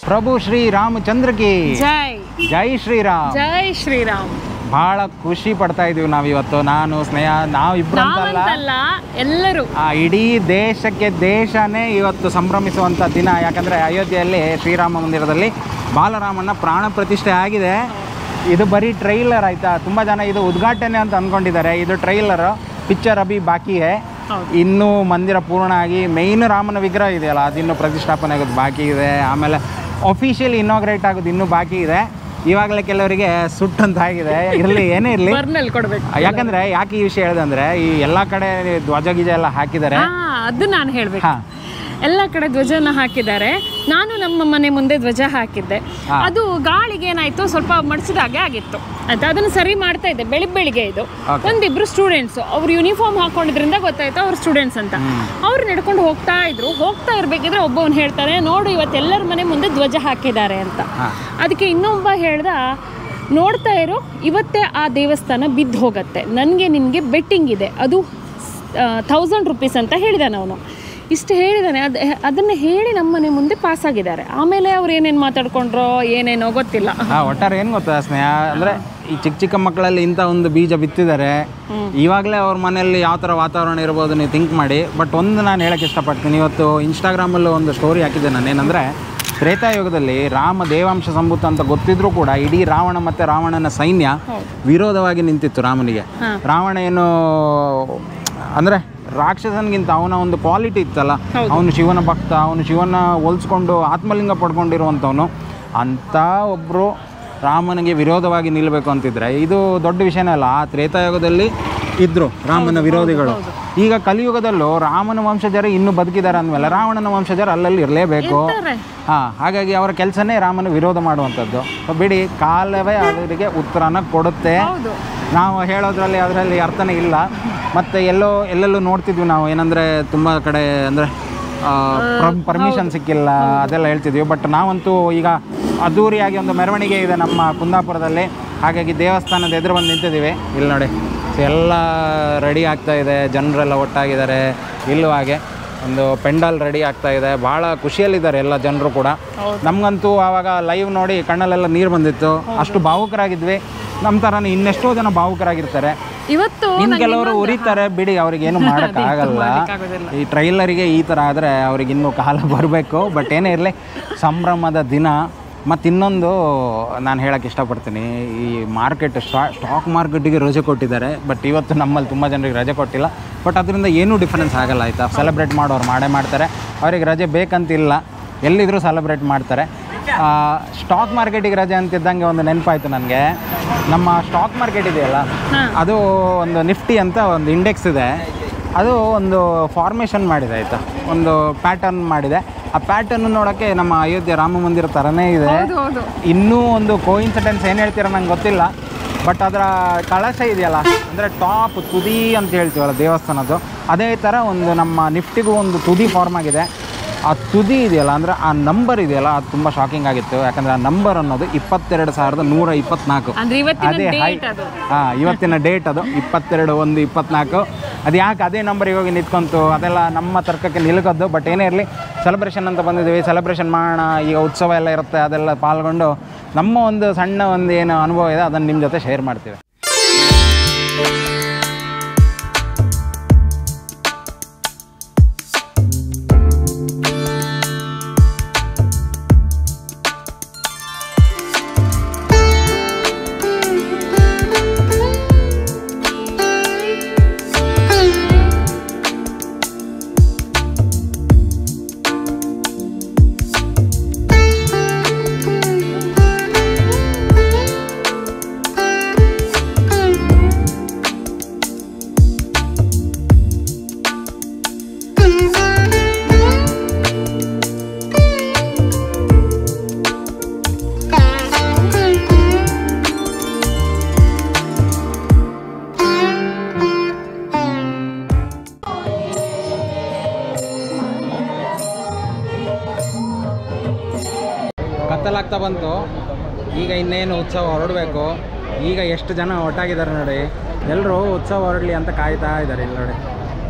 ಪ್ರಭು ಶ್ರೀ ರಾಮಚಂದ್ರ ಕಿ ಜೈ ಜೈ ಶ್ರೀರಾಮ್ ಜೈ ಶ್ರೀರಾಮ್ ಬಹಳ ಖುಷಿ ಪಡ್ತಾ ಇದೀವಿ ನಾವು ಇವತ್ತು ನಾನು ಸ್ನೇಹ ನಾವು ಇಬ್ರು ಅಂತಲ್ಲ ನಾವಂತಲ್ಲ ಎಲ್ಲರೂ ಆ ಇಡೀ ದೇಶಕ್ಕೆ ದೇಶನೇ ಇವತ್ತು ಸಂಭ್ರಮಿಸುವಂಥ ದಿನ ಯಾಕಂದರೆ ಅಯೋಧ್ಯೆಯಲ್ಲಿ ಶ್ರೀರಾಮ ಮಂದಿರದಲ್ಲಿ ಬಾಲರಾಮನ ಪ್ರಾಣ ಪ್ರತಿಷ್ಠೆ ಆಗಿದೆ ಇದು ಬರೀ ಟ್ರೈಲರ್ ಆಯಿತಾ ತುಂಬ ಜನ ಇದು ಉದ್ಘಾಟನೆ ಅಂತ ಅಂದ್ಕೊಂಡಿದ್ದಾರೆ ಇದು ಟ್ರೈಲರ್ ಪಿಕ್ಚರ್ ಅಭಿ ಬಾಕಿ ಹೇ ಹೌದು. ಇನ್ನೂ ಮಂದಿರ ಪೂರ್ಣ ಆಗಿ ಮೇಯ್ನ್ ರಾಮನ ವಿಗ್ರಹ ಇದೆಯಲ್ಲ ಅದಿನ್ನೂ ಪ್ರತಿಷ್ಠಾಪನೆ ಆಗೋದು ಬಾಕಿ ಇದೆ ಆಮೇಲೆ ಅಫಿಷಿಯಲಿ ಇನಾಗ್ರೇಟ್ ಆಗೋದು ಇನ್ನೂ ಬಾಕಿ ಇದೆ ಇವಾಗಲೇ ಕೆಲವರಿಗೆ ಸುಟ್ಟಂತ ಆಗಿದೆ ಇರಲಿ ಏನೇ ಇರಲಿ ಬರ್ನಲ್ಲಿ ಕೊಡ್ಬೇಕು ಯಾಕಂದ್ರೆ ಯಾಕೆ ಈ ವಿಷಯ ಹೇಳಿದೆ ಅಂದ್ರೆ ಈ ಎಲ್ಲಾ ಕಡೆ ಧ್ವಜ ಗೀಜ ಎಲ್ಲ ಹಾಕಿದ್ದಾರೆ ಹಾ ಅದು ನಾನು ಹೇಳ್ಬೇಕು ಹಾ ಎಲ್ಲ ಕಡೆ ಧ್ವಜನ ಹಾಕಿದ್ದಾರೆ ನಾನು ನಮ್ಮ ಮನೆ ಮುಂದೆ ಧ್ವಜ ಹಾಕಿದ್ದೆ ಹಾ. ಅದು ಗಾಳಿಗೆ ಏನಾಯ್ತು ಸ್ವಲ್ಪ ಮಡ್ಸಿದಾಗೆ ಆಗಿತ್ತು ಆಯ್ತಾ ಅದನ್ನು ಸರಿ ಮಾಡ್ತಾ ಇದ್ದೆ ಬೆಳಿಗ್ಗೆ ಬೆಳಿಗ್ಗೆ ಇದು Okay. ಒಂದಿಬ್ರು ಸ್ಟೂಡೆಂಟ್ಸ್ ಅವ್ರು ಯೂನಿಫಾರ್ಮ್ ಹಾಕೊಂಡಿದ್ರಿಂದ ಗೊತ್ತಾಯ್ತು ಅವ್ರು ಸ್ಟೂಡೆಂಟ್ಸ್ ಅಂತ ಅವ್ರು ನಡ್ಕೊಂಡು ಹೋಗ್ತಾ ಇದ್ರು ಹೋಗ್ತಾ ಇರ್ಬೇಕಿದ್ರೆ ಒಬ್ಬವನು ಹೇಳ್ತಾನೆ ನೋಡು ಇವತ್ತೆಲ್ಲರ ಮನೆ ಮುಂದೆ ಧ್ವಜ ಹಾಕಿದ್ದಾರೆ ಅಂತ ಹಾ. ಅದಕ್ಕೆ ಇನ್ನೊಬ್ಬ ಹೇಳ್ದ ನೋಡ್ತಾ ಇರೋ ಇವತ್ತೇ ಆ ದೇವಸ್ಥಾನ ಬಿದ್ದು ಹೋಗತ್ತೆ ನನಗೆ ನಿನಗೆ ಬೆಟ್ಟಿಂಗ್ ಇದೆ ಅದು ಥೌಸಂಡ್ ರುಪೀಸ್ ಅಂತ ಹೇಳಿದಾನೆ ಅವನು ಇಷ್ಟು ಹೇಳಿದಾನೆ ಅದು ಅದನ್ನು ಹೇಳಿ ನಮ್ಮನೆ ಮುಂದೆ ಪಾಸ್ ಆಗಿದ್ದಾರೆ ಆಮೇಲೆ ಅವ್ರು ಏನೇನು ಮಾತಾಡ್ಕೊಂಡ್ರೋ ಏನೇನೋ ಗೊತ್ತಿಲ್ಲ ಹಾ ಒಟ್ಟಾರೆ ಏನು ಗೊತ್ತಾ ಸ್ನೇಹ ಅಂದ್ರೆ ಈ ಚಿಕ್ಕ ಚಿಕ್ಕ ಮಕ್ಕಳಲ್ಲಿ ಇಂಥ ಒಂದು ಬೀಜ ಬಿತ್ತಿದ್ದಾರೆ ಇವಾಗಲೇ ಅವ್ರ ಮನೆಯಲ್ಲಿ ಯಾವ ಥರ ವಾತಾವರಣ ಇರ್ಬೋದು ನೀವು ಥಿಂಕ್ ಮಾಡಿ ಬಟ್ ಒಂದು ನಾನು ಹೇಳಕ್ಕೆ ಇಷ್ಟಪಡ್ತೀನಿ ಇವತ್ತು ಇನ್ಸ್ಟಾಗ್ರಾಮಲ್ಲೂ ಒಂದು ಸ್ಟೋರಿ ಹಾಕಿದ್ದೆ ನಾನು ಏನಂದರೆ ತ್ರೇತಾಯುಗದಲ್ಲಿ ರಾಮ ದೇವಾಂಶ ಸಂಭೂತ ಅಂತ ಗೊತ್ತಿದ್ರೂ ಕೂಡ ಇಡೀ ರಾವಣ ಮತ್ತು ರಾವಣನ ಸೈನ್ಯ ವಿರೋಧವಾಗಿ ನಿಂತಿತ್ತು ರಾಮನಿಗೆ ಹಾ. ರಾವಣ ಏನು ಅಂದರೆ ರಾಕ್ಷಸನಿಗಿಂತ ಅವನ ಒಂದು ಕ್ವಾಲಿಟಿ ಇತ್ತಲ್ಲ ಅವನು ಶಿವನ ಭಕ್ತ ಅವನು ಶಿವನ ಹೋಲಿಸ್ಕೊಂಡು ಆತ್ಮಲಿಂಗ ಪಡ್ಕೊಂಡಿರುವಂಥವನು ಅಂಥ ಒಬ್ಬರು ರಾಮನಿಗೆ ವಿರೋಧವಾಗಿ ನಿಲ್ಲಬೇಕು ಅಂತಿದ್ರೆ ಇದು ದೊಡ್ಡ ವಿಷಯನೇ ಅಲ್ಲ ಆ ತ್ರೇತಾಯುಗದಲ್ಲಿ ಇದ್ರು ರಾಮನ ವಿರೋಧಿಗಳು ಈಗ ಕಲಿಯುಗದಲ್ಲೂ ರಾಮನ ವಂಶಜರು ಇನ್ನೂ ಬದುಕಿದ್ದಾರೆ ಅಂದಮೇಲೆ ರಾವಣನ ವಂಶಜರು ಅಲ್ಲಲ್ಲಿ ಇರಲೇಬೇಕು ಇರ್ತಾರೆ. ಹಾಂ ಹಾಗಾಗಿ ಅವರ ಕೆಲಸನೇ ರಾಮನ ವಿರೋಧ ಮಾಡುವಂಥದ್ದು ಬಿಡಿ ಕಾಲವೇ ಅವರಿಗೆ ಉತ್ತರನ ಕೊಡುತ್ತೆ ಹೌದು ನಾವು ಹೇಳೋದ್ರಲ್ಲಿ ಅದರಲ್ಲಿ ಅರ್ಥನೇ ಇಲ್ಲ ಮತ್ತು ಎಲ್ಲೋ ಎಲ್ಲೆಲ್ಲೂ ನೋಡ್ತಿದ್ವಿ ನಾವು ಏನಂದರೆ ತುಂಬ ಕಡೆ ಅಂದರೆ ಪರ್ಮಿಷನ್ ಸಿಕ್ಕಿಲ್ಲ ಅದೆಲ್ಲ ಹೇಳ್ತಿದ್ವಿ ಬಟ್ ನಾವಂತೂ ಈಗ ಅದ್ದೂರಿಯಾಗಿ ಒಂದು ಮೆರವಣಿಗೆ ಇದೆ ನಮ್ಮ ಕುಂದಾಪುರದಲ್ಲಿ ಹಾಗಾಗಿ ದೇವಸ್ಥಾನದ ಎದುರು ಬಂದು ನಿಂತಿದ್ದೀವಿ ಇಲ್ಲಿ ನೋಡಿ ಸೊ ಎಲ್ಲ ರೆಡಿ ಆಗ್ತಾ ಇದೆ ಜನರೆಲ್ಲ ಒಟ್ಟಾಗಿದ್ದಾರೆ ಇಲ್ಲೂ ಹಾಗೆ ಒಂದು ಪೆಂಡಲ್ ರೆಡಿ ಆಗ್ತಾ ಇದೆ ಭಾಳ ಖುಷಿಯಲ್ಲಿದ್ದಾರೆ ಎಲ್ಲ ಜನರು ಕೂಡ ನಮಗಂತೂ ಆವಾಗ ಲೈವ್ ನೋಡಿ ಕಣ್ಣಲ್ಲೆಲ್ಲ ನೀರು ಬಂದಿತ್ತು ಅಷ್ಟು ಭಾವುಕರಾಗಿದ್ವಿ ನಮ್ಮ ಥರನೇ ಇನ್ನೆಷ್ಟೋ ಜನ ಭಾವುಕರಾಗಿರ್ತಾರೆ ಇವತ್ತು ಇನ್ನು ಕೆಲವರು ಉರಿತಾರೆ ಬಿಡಿ ಅವ್ರಿಗೆ ಏನು ಮಾಡೋಕ್ಕಾಗಲ್ಲ ಆಗೋದಿಲ್ಲ. ಈ ಟ್ರೈಲರಿಗೆ ಈ ಥರ ಆದರೆ ಅವ್ರಿಗೆ ಇನ್ನೂ ಕಾಲ ಬರಬೇಕು ಬಟ್ ಏನೇ ಇರಲಿ ಸಂಭ್ರಮದ ದಿನ ಮತ್ತು ಇನ್ನೊಂದು ನಾನು ಹೇಳಕ್ಕೆ ಇಷ್ಟಪಡ್ತೀನಿ ಈ ಮಾರ್ಕೆಟ್ ಸ್ಟಾಕ್ ಮಾರ್ಕೆಟಿಗೆ ರಜೆ ಕೊಟ್ಟಿದ್ದಾರೆ ಬಟ್ ಇವತ್ತು ನಮ್ಮಲ್ಲಿ ತುಂಬ ಜನರಿಗೆ ರಜೆ ಕೊಟ್ಟಿಲ್ಲ ಬಟ್ ಅದರಿಂದ ಏನೂ ಡಿಫರೆನ್ಸ್ ಆಗಲ್ಲ ಆಯಿತಾ ಸೆಲೆಬ್ರೇಟ್ ಮಾಡೋರು ಮಾಡೇ ಮಾಡ್ತಾರೆ ಅವ್ರಿಗೆ ರಜೆ ಬೇಕಂತಿಲ್ಲ ಎಲ್ಲಿದ್ರೂ ಸೆಲೆಬ್ರೇಟ್ ಮಾಡ್ತಾರೆ ಸ್ಟಾಕ್ ಮಾರ್ಕೆಟಿಗೆ ರಜೆ ಅಂತಿದ್ದಂಗೆ ಒಂದು ನೆನಪಾಯ್ತು ನನಗೆ ನಮ್ಮ ಸ್ಟಾಕ್ ಮಾರ್ಕೆಟ್ ಇದೆಯಲ್ಲ ಅದು ಒಂದು ನಿಫ್ಟಿ ಅಂತ ಒಂದು ಇಂಡೆಕ್ಸ್ ಇದೆ ಅದು ಒಂದು ಫಾರ್ಮೇಷನ್ ಮಾಡಿದೆ ಆಯಿತಾ ಒಂದು ಪ್ಯಾಟರ್ನ್ ಮಾಡಿದೆ ಆ ಪ್ಯಾಟರ್ನ್ ನೋಡೋಕ್ಕೆ ನಮ್ಮ ಅಯೋಧ್ಯೆ ರಾಮ ಮಂದಿರ ಥರನೇ ಇದೆ ಹೌದು ಹೌದು ಇನ್ನೂ ಒಂದು ಕೋಇನ್ಸಿಡೆನ್ಸ್ ಏನು ಹೇಳ್ತೀರ ನಂಗೆ ಗೊತ್ತಿಲ್ಲ ಬಟ್ ಅದರ ಕಳಶ ಇದೆಯಲ್ಲ ಅಂದರೆ ಟಾಪ್ ತುದಿ ಅಂತ ಹೇಳ್ತೀವಲ್ಲ ದೇವಸ್ಥಾನದ್ದು ಅದೇ ಥರ ಒಂದು ನಮ್ಮ ನಿಫ್ಟಿಗೂ ಒಂದು ತುದಿ ಫಾರ್ಮ್ ಆಗಿದೆ ಆ ತುದಿ ಇದೆಯಲ್ಲ ಅಂದರೆ ಆ ನಂಬರ್ ಇದೆಯಲ್ಲ ಅದು ತುಂಬ ಶಾಕಿಂಗ್ ಆಗಿತ್ತು ಯಾಕಂದರೆ ಆ ನಂಬರ್ ಅನ್ನೋದು ಇಪ್ಪತ್ತೆರಡು ಸಾವಿರದ ನೂರ ಇಪ್ಪತ್ನಾಲ್ಕು ಅಂದ್ರೆ ಇವತ್ತಿನ ಅದೇ ಹೈ ಡೇಟ್ ಅದು ಹಾಂ ಇವತ್ತಿನ ಡೇಟ್ ಅದು ಇಪ್ಪತ್ತೆರಡು ಒಂದು ಇಪ್ಪತ್ನಾಲ್ಕು ಅದು ಯಾಕೆ ಅದೇ ನಂಬರಿಗೆ ಹೋಗಿ ನಿಂತ್ಕೊಂತು ಅದೆಲ್ಲ ನಮ್ಮ ತರ್ಕಕ್ಕೆ ನಿಲ್ಕೋದು ಬಟ್ ಏನೇ ಇರಲಿ ಸೆಲೆಬ್ರೇಷನ್ ಅಂತ ಬಂದಿದ್ದೀವಿ ಸೆಲೆಬ್ರೇಷನ್ ಮಾಡೋಣ ಈಗ ಉತ್ಸವ ಎಲ್ಲ ಇರುತ್ತೆ ಅದೆಲ್ಲ ಪಾಲ್ಗೊಂಡು ನಮ್ಮ ಒಂದು ಸಣ್ಣ ಒಂದು ಏನು ಅನುಭವ ಇದೆ ಅದನ್ನು ನಿಮ್ಮ ಜೊತೆ ಶೇರ್ ಮಾಡ್ತೀವಿ ಕತ್ತಲಾಗ್ತಾ ಬಂತು ಈಗ ಇನ್ನೇನು ಉತ್ಸವ ಹೊರಡಬೇಕು ಈಗ ಎಷ್ಟು ಜನ ಒಟ್ಟಾಗಿದ್ದಾರೆ ನೋಡಿ ಎಲ್ಲರೂ ಉತ್ಸವ ಹೊರಡಲಿ ಅಂತ ಕಾಯ್ತಾ ಇದ್ದಾರೆ ಇಲ್ಲಿ ನೋಡಿ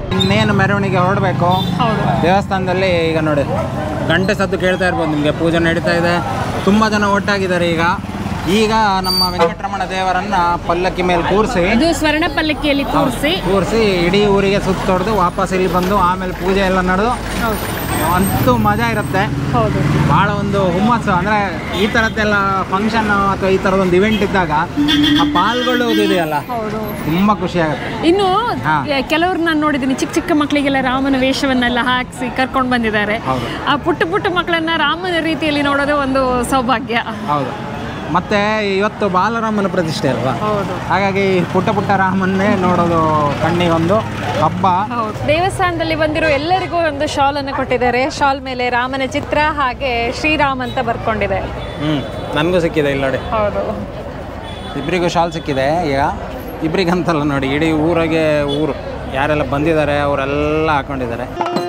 ಇನ್ನೇನು ಮೆರವಣಿಗೆ ಹೊರಡಬೇಕು ಹೌದು ದೇವಸ್ಥಾನದಲ್ಲಿ ಈಗ ನೋಡಿ ಗಂಟೆ ಸದ್ದು ಕೇಳ್ತಾ ಇರ್ಬೋದು ನಿಮಗೆ ಪೂಜೆ ನಡೀತಾ ಇದೆ ತುಂಬ ಜನ ಒಟ್ಟಾಗಿದ್ದಾರೆ ಈಗ ಈಗ ನಮ್ಮ ವೆಂಕಟರಮಣ ದೇವರನ್ನ ಪಲ್ಲಕ್ಕಿ ಮೇಲೆ ಕೂರಿಸಿ ಇದು ಸ್ವರ್ಣ ಪಲ್ಲಕ್ಕಿಯಲ್ಲಿ ಕೂರಿಸಿ ಕೂರಿಸಿ ಇಡೀ ಊರಿಗೆ ಸುತ್ತೊಡೆದು ವಾಪಸ್ ಇಲ್ಲಿ ಬಂದು ಆಮೇಲೆ ಪೂಜೆ ಎಲ್ಲ ನಡೆದು ಹೌದು ಅಂತೂ ಮಜಾ ಇರುತ್ತೆ ಹೌದು ಭಾಳ ಒಂದು ಹುಮ್ಮಸ್ಸು ಅಂದರೆ ಈ ಥರದ್ದೆಲ್ಲ ಫಂಕ್ಷನ್ ಅಥವಾ ಈ ಥರದೊಂದು ಇವೆಂಟ್ ಇದ್ದಾಗ ಆ ಪಾಲ್ಗೊಳ್ಳೋದು ಇದೆಯಲ್ಲ ಹೌದು ತುಂಬ ಖುಷಿ ಆಗುತ್ತೆ ಇನ್ನು ಹಾ. ಕೆಲವ್ರು ನಾನು ನೋಡಿದ್ದೀನಿ ಚಿಕ್ಕ ಚಿಕ್ಕ ಮಕ್ಕಳಿಗೆಲ್ಲ ರಾಮನ ವೇಷವನ್ನೆಲ್ಲ ಹಾಕಿಸಿ ಕರ್ಕೊಂಡು ಬಂದಿದ್ದಾರೆ ಹೌದು ಆ ಪುಟ್ಟ ಪುಟ್ಟ ಮಕ್ಕಳನ್ನ ರಾಮನ ರೀತಿಯಲ್ಲಿ ನೋಡೋದು ಒಂದು ಸೌಭಾಗ್ಯ ಹೌದು ಮತ್ತೆ ಇವತ್ತು ಬಾಲರಾಮನ ಪ್ರತಿಷ್ಠೆ ಅಲ್ವಾ ಹೌದು ಹಾಗಾಗಿ ಪುಟ್ಟ ಪುಟ್ಟ ರಾಮನ್ನೇ ನೋಡೋದು ಕಣ್ಣಿಗೊಂದು ಹಬ್ಬ ಹೌದು ದೇವಸ್ಥಾನದಲ್ಲಿ ಬಂದಿರೋ ಎಲ್ಲರಿಗೂ ಒಂದು ಶಾಲ್ ಅನ್ನು ಕೊಟ್ಟಿದ್ದಾರೆ ಶಾಲ್ ಮೇಲೆ ರಾಮನ ಚಿತ್ರ ಹಾಗೆ ಶ್ರೀರಾಮ್ ಅಂತ ಬರ್ಕೊಂಡಿದೆ ಹ್ಞೂ ನನಗೂ ಸಿಕ್ಕಿದೆ ಇಲ್ಲಿ ನೋಡಿ ಹೌದು ಇಬ್ಬರಿಗೂ ಶಾಲ್ ಸಿಕ್ಕಿದೆ ಈಗ ಇಬ್ಬರಿಗಂತಲ್ಲ ನೋಡಿ ಇಡೀ ಊರಿಗೆ ಊರು ಯಾರೆಲ್ಲ ಬಂದಿದ್ದಾರೆ ಅವರೆಲ್ಲ ಹಾಕೊಂಡಿದ್ದಾರೆ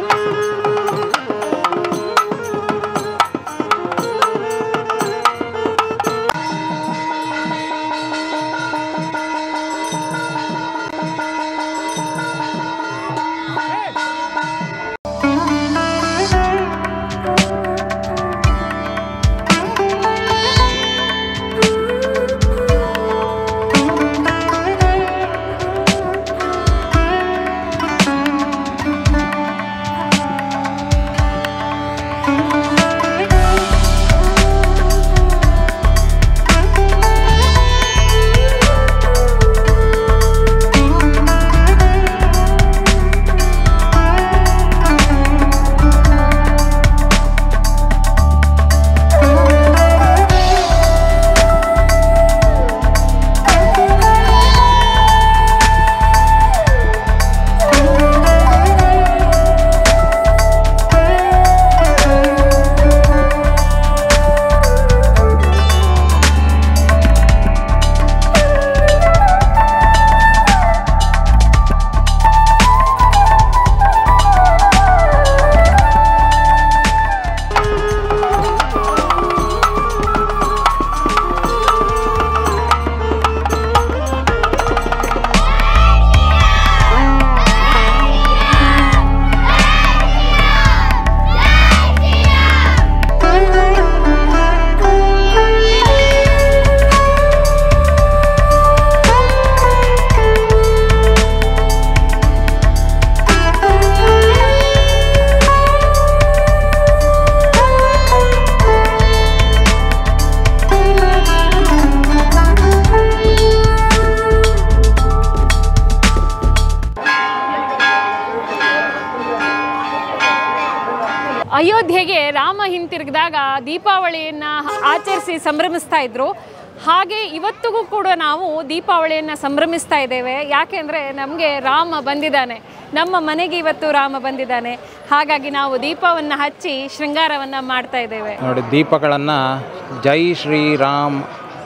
ಅಯೋಧ್ಯೆಗೆ ರಾಮ ಹಿಂತಿರುಗಿದಾಗ ದೀಪಾವಳಿಯನ್ನ ಆಚರಿಸಿ ಸಂಭ್ರಮಿಸ್ತಾ ಇದ್ರು ಹಾಗೆ ಇವತ್ತಿಗೂ ಕೂಡ ನಾವು ದೀಪಾವಳಿಯನ್ನು ಸಂಭ್ರಮಿಸ್ತಾ ಇದ್ದೇವೆ ಯಾಕೆಂದರೆ ನಮಗೆ ರಾಮ ಬಂದಿದ್ದಾನೆ ನಮ್ಮ ಮನೆಗೆ ಇವತ್ತು ರಾಮ ಬಂದಿದ್ದಾನೆ ಹಾಗಾಗಿ ನಾವು ದೀಪವನ್ನು ಹಚ್ಚಿ ಶೃಂಗಾರವನ್ನು ಮಾಡ್ತಾ ಇದ್ದೇವೆ ನೋಡಿ ದೀಪಗಳನ್ನು ಜೈ ಶ್ರೀರಾಮ್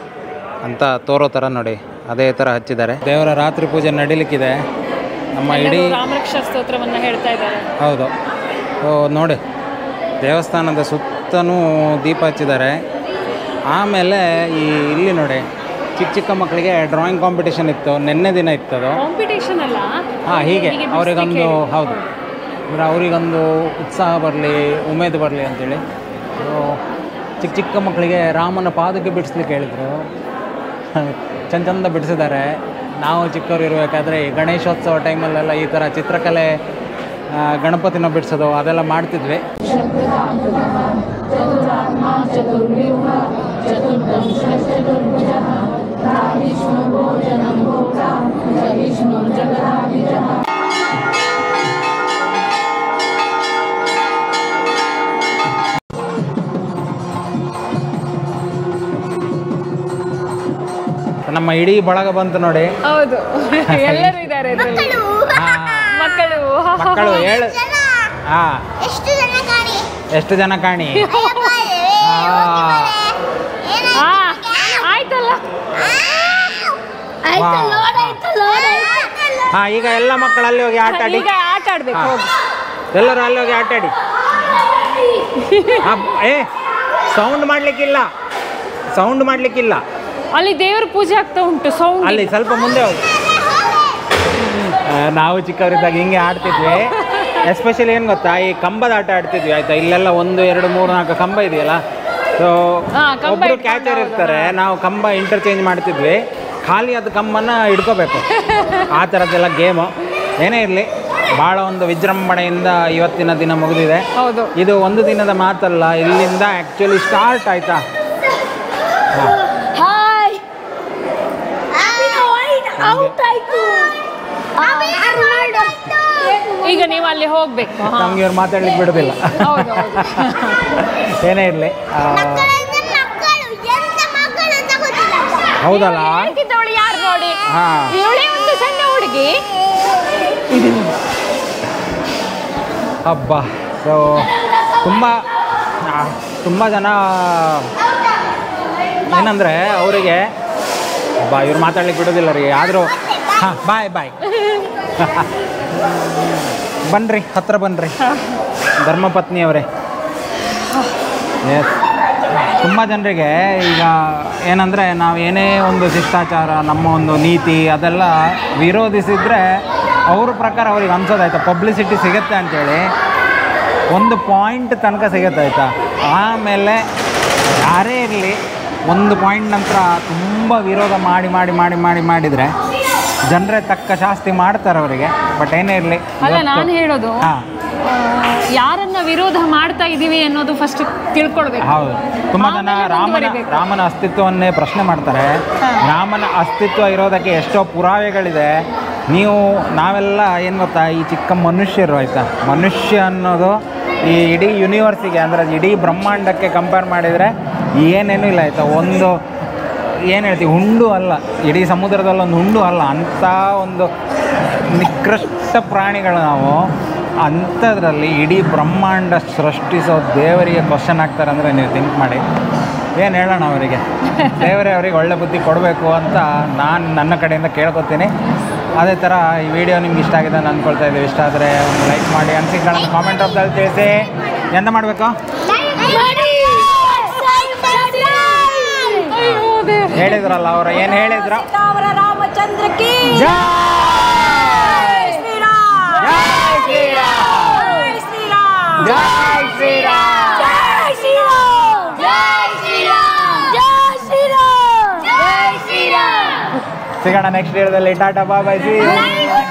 ಅಂತ ತೋರೋ ಥರ ನೋಡಿ ಅದೇ ಥರ ಹಚ್ಚಿದ್ದಾರೆ ದೇವರ ರಾತ್ರಿ ಪೂಜೆ ನಡೀಲಿಕ್ಕಿದೆ ನಮ್ಮ ಇಡೀ ಎಲ್ಲರೂ ರಾಮರಕ್ಷಾ ಸ್ತೋತ್ರವನ್ನು ಹೇಳ್ತಾ ಇದ್ದಾರೆ ಹೌದು ಓ ನೋಡಿ ದೇವಸ್ಥಾನದ ಸುತ್ತನೂ ದೀಪ ಹಚ್ಚಿದ್ದಾರೆ ಆಮೇಲೆ ಈ ಇಲ್ಲಿ ನೋಡಿ ಚಿಕ್ಕ ಚಿಕ್ಕ ಮಕ್ಕಳಿಗೆ ಡ್ರಾಯಿಂಗ್ ಕಾಂಪಿಟೇಷನ್ ಇತ್ತು ನಿನ್ನೆ ದಿನ ಇತ್ತದು ಕಾಂಪಿಟೇಷನ್ ಅಲ್ಲ ಹಾಂ ಹೀಗೆ ಹೀಗೆ ಅವರಿಗೊಂದು ಬಿಡಿಸ್ಲಿಕ್ಕೆ ಹೌದು ಅಂದ್ರೆ ಅವರಿಗೊಂದು ಉತ್ಸಾಹ ಬರಲಿ ಉಮೇದು ಬರಲಿ ಅಂತೇಳಿ ಸೊ, ಚಿಕ್ಕ ಚಿಕ್ಕ ಮಕ್ಕಳಿಗೆ ರಾಮನ ಪಾದಕ್ಕೆ ಬಿಡಿಸ್ಲಿಕ್ಕೆ ಹೇಳಿದರು ಚಂದ ಚಂದ ಬಿಡಿಸಿದ್ದಾರೆ ನಾವು ಚಿಕ್ಕವರು ಇರಬೇಕಾದ್ರೆ ಈ ಗಣೇಶೋತ್ಸವ ಟೈಮಲ್ಲೆಲ್ಲ ಈ ಥರ ಚಿತ್ರಕಲೆ ಆ, ಗಣಪತಿನ ಬಿಡಿಸೋದು ಅದೆಲ್ಲ ಮಾಡ್ತಿದ್ವಿ ನಮ್ಮ ಇಡೀ ಬಳಗ ಬಂತು ನೋಡಿ ಹೌದು ಎಲ್ಲರೂ ಇದ್ದಾರೆ ಇದರಲ್ಲಿ ಹಾ, ಮಕ್ಕಳು ಮಕ್ಕಳು ಹೇಳು ಹಾ ಎಷ್ಟು ಜನ ಕಾಣಿ ಎಷ್ಟು ಜನ ಕಾಣಿ ಅಯ್ಯಪ್ಪ, ಏ, ಆ, ಆ, ಆಯ್ತಲ್ಲ ಆಯ್ತು, ವಾ. ಲೋಡ್ ಆಯ್ತು, ಲೋಡ್ ಆಯ್ತು. ಹಾ ಈಗ ಎಲ್ಲ ಮಕ್ಕಳು ಅಲ್ಲಿ ಹೋಗಿ ಆಟ ಆಡಿ ಈಗ ಆಟ ಆಡ್ಬೇಕು ಹಾ. ಹೋಗಿ ಎಲ್ಲರೂ ಅಲ್ಲಿ ಹೋಗಿ ಆಟ ಆಡಿ ಆ, ಏ ಸೌಂಡ್ ಮಾಡ್ಲಿಕ್ಕಿಲ್ಲ ಸೌಂಡ್ ಮಾಡ್ಲಿಕ್ಕಿಲ್ಲ ಅಲ್ಲಿ ದೇವ್ರ ಪೂಜೆ ಆಗ್ತಾ ಉಂಟು ಸೌಂಡ್ ಅಲ್ಲಿ ಸ್ವಲ್ಪ ಮುಂದೆ ಹೋಗಿ ಆ, ನಾವು ಚಿಕ್ಕವರಿದ್ದಾಗ ಹಿಂಗೆ ಆಡ್ತಿದ್ವಿ ಎಸ್ಪೆಷಲಿ ಏನು ಗೊತ್ತಾ ಈ ಕಂಬದ ಆಟ ಆಡ್ತಿದ್ವಿ ಆಯ್ತಾ ಇಲ್ಲೆಲ್ಲ ಒಂದು ಎರಡು ಮೂರು ನಾಲ್ಕು ಕಂಬ ಇದೆಯಲ್ಲ ಸೊ ಹಾ, ಕಂಬ ಒಬ್ರು ಇಟ್ಕೊಂಡು ಕ್ಯಾಚರ್ ಇರ್ತಾರೆ ನಾವು ಕಂಬ ಇಂಟರ್ಚೇಂಜ್ ಮಾಡ್ತಿದ್ವಿ ಖಾಲಿ ಅದು ಕಂಬನ ಹಿಡ್ಕೋಬೇಕು ಆ ಥರದ್ದೆಲ್ಲ ಗೇಮು ಏನೇ ಇರಲಿ ಭಾಳ ಒಂದು ವಿಜೃಂಭಣೆಯಿಂದ ಇವತ್ತಿನ ದಿನ ಮುಗಿದಿದೆ ಹೌದು ಇದು ಒಂದು ದಿನದ ಮಾತಲ್ಲ ಇಲ್ಲಿಂದ ಆ್ಯಕ್ಚುಲಿ ಸ್ಟಾರ್ಟ್ ಆಯ್ತಾ ಹಾಯ್ ಔಟ್ ಆಯ್ತು ಈಗ ನೀವು ಅಲ್ಲಿ ಹೋಗ್ಬೇಕು ಹಾ. ನಮ್ಗೆ ಇವ್ರು ಮಾತಾಡ್ಲಿಕ್ಕೆ ಬಿಡೋದಿಲ್ಲ ಹೌದು ಹೌದು ಏನೇ ಇರಲಿ ಮಕ್ಕಳಿಂದ ಮಕ್ಕಳು ಎಂತ ಮಕ್ಕಳು ಅಂತ ಗೊತ್ತಿಲ್ಲ ಹೌದಲ್ಲ ಹೇಳ್ತಿದ್ದವಳು ಯಾರು ನೋಡಿ ಹಾ ಇವಳೇ ಒಂದು ಸಣ್ಣ ಹುಡುಗಿ ಹಬ್ಬ ಸೊ ತುಂಬ ತುಂಬ ಜನ ಏನಂದರೆ ಅವರಿಗೆ ಬಾ ಇವ್ರು ಮಾತಾಡ್ಲಿಕ್ಕೆ ಬಿಡೋದಿಲ್ಲ ರೀ ಆದರೂ ಹಾಂ ಬಾಯ್ ಬಾಯ್ ಬನ್ನಿರಿ ಹತ್ರ ಬನ್ನಿರಿ ಧರ್ಮಪತ್ನಿಯವರೇ ಎಸ್ ತುಂಬ ಜನರಿಗೆ ಈಗ ಏನಂದರೆ ನಾವು ಏನೇ ಒಂದು ಶಿಷ್ಟಾಚಾರ ನಮ್ಮ ಒಂದು ನೀತಿ ಅದೆಲ್ಲ ವಿರೋಧಿಸಿದರೆ ಅವ್ರ ಪ್ರಕಾರ ಅವ್ರಿಗೆ ಅನ್ಸೋದಾಯ್ತಾ ಪಬ್ಲಿಸಿಟಿ ಸಿಗುತ್ತೆ ಅಂತೇಳಿ ಒಂದು ಪಾಯಿಂಟ್ ತನಕ ಸಿಗುತ್ತೆ ಆಯಿತಾ ಆಮೇಲೆ ಯಾರೇ ಇರಲಿ ಒಂದು ಪಾಯಿಂಟ್ ನಂತರ ತುಂಬ ವಿರೋಧ ಮಾಡಿ ಮಾಡಿ ಮಾಡಿ ಮಾಡಿ ಮಾಡಿದರೆ ಜನರೇ ತಕ್ಕ ಶಾಸ್ತಿ ಮಾಡ್ತಾರೆ ಅವರಿಗೆ ಬಟ್ ಏನೇ ಇರಲಿ ಅಲ್ಲ ನಾನು ಹೇಳೋದು ಹಾಂ ಆ, ಯಾರನ್ನ ವಿರೋಧ ಮಾಡ್ತಾ ಇದೀವಿ ಅನ್ನೋದು ಫಸ್ಟ್ ತಿಳ್ಕೊಳ್ಬೇಕು ಹೌದು ತುಂಬ ಜನ ಆಮೇಲೆ ರಾಮನ ಮುಂದುವರಿಬೇಕು. ರಾಮನ ಅಸ್ತಿತ್ವವನ್ನೇ ಪ್ರಶ್ನೆ ಮಾಡ್ತಾರೆ ರಾಮನ ಅಸ್ತಿತ್ವ ಇರೋದಕ್ಕೆ ಎಷ್ಟೋ ಪುರಾವೆಗಳಿದೆ ನೀವು ನಾವೆಲ್ಲ ಏನು ಗೊತ್ತಾ ಈ ಚಿಕ್ಕ ಮನುಷ್ಯರು ಆಯಿತಾ ಮನುಷ್ಯ ಅನ್ನೋದು ಈ ಇಡೀ ಯೂನಿವರ್ಸಿಗೆ ಅಂದರೆ ಇಡೀ ಬ್ರಹ್ಮಾಂಡಕ್ಕೆ ಕಂಪೇರ್ ಮಾಡಿದರೆ ಏನೇನೂ ಇಲ್ಲ ಆಯಿತಾ ಒಂದು ಏನು ಹೇಳ್ತೀವಿ ಹುಂಡು ಅಲ್ಲ ಇಡೀ ಸಮುದ್ರದಲ್ಲಿ ಒಂದು ಹುಂಡು ಅಲ್ಲ ಅಂಥ ಒಂದು ನಿಕೃಷ್ಟ ಪ್ರಾಣಿಗಳು ನಾವು ಅಂಥದ್ರಲ್ಲಿ ಇಡೀ ಬ್ರಹ್ಮಾಂಡ ಸೃಷ್ಟಿಸೋ ದೇವರಿಗೆ ಕ್ವಶನ್ ಆಗ್ತಾರೆ ಅಂದರೆ ನೀವು ಥಿಂಕ್ ಮಾಡಿ ಏನು ಹೇಳೋಣ ಅವರಿಗೆ ದೇವರೇ ಅವರಿಗೆ ಒಳ್ಳೆ ಬುದ್ಧಿ ಕೊಡಬೇಕು ಅಂತ ನಾನು ನನ್ನ ಕಡೆಯಿಂದ ಕೇಳ್ಕೊತೀನಿ ಅದೇ ಥರ ಈ ವಿಡಿಯೋ ನಿಮ್ಗೆ ಇಷ್ಟ ಆಗಿದೆ ಅಂತ ಅಂದ್ಕೊಳ್ತಾ ಇದ್ದೀವಿ ಇಷ್ಟ ಆದರೆ ಒಂದು ಲೈಕ್ ಮಾಡಿ ಅನಿಸಿಕೆಗಳನ್ನು ಕಾಮೆಂಟ್ ಬಾಕ್ಸಲ್ಲಿ ತಿಳಿಸಿ ಎಂತ ಮಾಡಬೇಕು ಅಯ್ಯೋ ದೇವ್ರೇ. ಹೇಳಿದ್ರಲ್ಲ ಅವರು ಏನು ಹೇಳಿದ್ರು ಅವರ ರಾಮಚಂದ್ರಕ್ಕೆ ಜೈ ಶ್ರೀರಾಮ್ ಜೈ ಶ್ರೀರಾಮ್ ಜೈ ಶ್ರೀರಾಮ್ ಜೈ ಶ್ರೀರಾಮ್ ಜೈ ಶ್ರೀರಾಮ್ ಜೈ ಶ್ರೀರಾಮ್ ಜೈ ಶ್ರೀರಾಮ್ ಜೈ ಶ್ರೀರಾಮ್ ಸಿಗೋಣ ನೆಕ್ಸ್ಟ್ ಇಯರ್ದಲ್ಲಿ ಟಾಟಾ ಬಾಬಾಯ್ ಸಿ ಜೈ